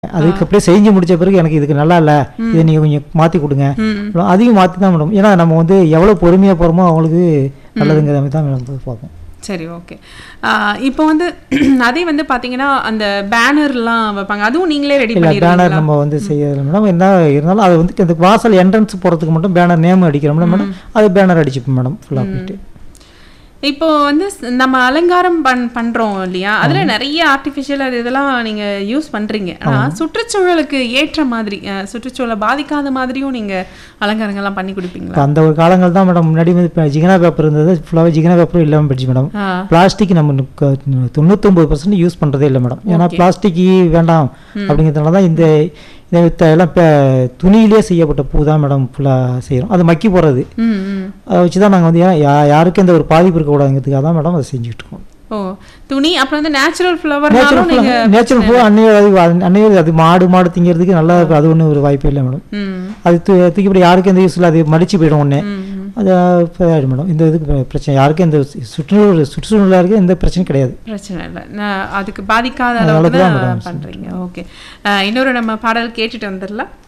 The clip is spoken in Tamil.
அதுக்கு அப்படியே செஞ்சு முடிச்ச பிறகு எனக்கு இதுக்கு நல்லா இல்லை இதை நீங்கள் கொஞ்சம் மாற்றி கொடுங்க ம் அப்புறம் அதையும் மாற்றி தான் மேடம் ஏன்னா நம்ம வந்து எவ்வளோ பொறுமையாக போகிறோமோ அவங்களுக்கு நல்லதுங்கிற மாதிரி தான் மேடம் போய் பார்ப்போம் சரி ஓகே இப்போ வந்து அதே வந்து பாத்தீங்கன்னா அந்த பேனர்லாம் வைப்பாங்க அதுவும் நீங்களே ரெடி இல்லை பேனர் பண்ணிடுவீங்களா நம்ம வந்து செய்யறது மேடம் என்ன இருந்தாலும் அது வந்து இந்த வாசல் என்ட்ரன்ஸ் போகிறதுக்கு மட்டும் பேனர் நேம் அடிக்கிறோம்ல மேடம் அது பேனர் அடிச்சுப்போம் மேடம் ஃபுல்லாக போயிட்டு இப்போ வந்து ஸ்- நம்ம அலங்காரம் பண் பண்றோம் இல்லையா அதுல நிறைய ஆர்டிஃபிஷியல் அது இதெல்லாம் நீங்க யூஸ் பண்றீங்க ஆனா சுற்றுச்சூழலுக்கு ஏற்ற மாதிரி அஹ், சுற்றுச்சூழலை பாதிக்காத மாதிரியும் நீங்க அலங்காரங்கள்லாம் பண்ணி கொடுப்பீங்களா இப்போ அந்த ஒரு காலங்கள் தான் மேடம் முன்னாடி வந்து இப்போ ஜிகனா பேப்பர் இருந்தது ஃபுல்லாகவே ஜிகனா பேப்பரும் இல்லாமல் போயிடுச்சு மேடம் ஆ, பிளாஸ்டிக் நம்ம நுக்க- தொண்ணூத்தொம்பது பர்சன்ட் யூஸ் பண்ணுறதே இல்லை மேடம் ஏன்னா பிளாஸ்டிக் வேண்டாம் அப்படிங்கிறதுனால தான் இந்த இந்த வித்த எல்லாம் இப்போ துணியிலே செய்யப்பட்ட பூ தான் மேடம் ஃபுல்லாக செய்கிறோம் அது மக்கி போடுறது ம் ம் அதை வச்சு தான் நாங்கள் வந்து ஏன் யா யாருக்கும் எந்த ஒரு பாதிப்பு இருக்கக்கூடாதுங்கிறதுக்காக தான் மேடம் அதை செஞ்சுக்கிட்டு இருக்கோம் ஓ துணி அப்புறம் வந்து நேச்சுரல் நேச்சுரல் ஃப்ளவர்னாலும் நீங்க நேச்சுரல் பூ அன்னைய அது அன்னைய அது மாடு மாடு திங்கிறதுக்கு நல்லா இருக்கும் அது ஒன்றும் ஒரு வாய்ப்பே இல்லை மேடம் ம் அது தூ தூக்கிப்படி யாருக்கும் எந்த யூஸ் இல்லை அது மடிச்சு போயிடும் ஒன்று ம், ம். அது ஆகிடும் மேடம் இந்த இதுக்கு பிர- பிரச்சனை யாருக்கும் எந்த சுற்றுலா சுற்றுச்சூழலுக்கு எந்த பிரச்சனையும் கிடையாது பிரச்சனை இல்லை நான் அதுக்கு பாதிக்காத அதனால அளவுக்கு தான் தான் madam பண்றீங்க ஓகே இன்னொரு நம்ம பாடல் கேட்டுட்டு வந்துடலாம்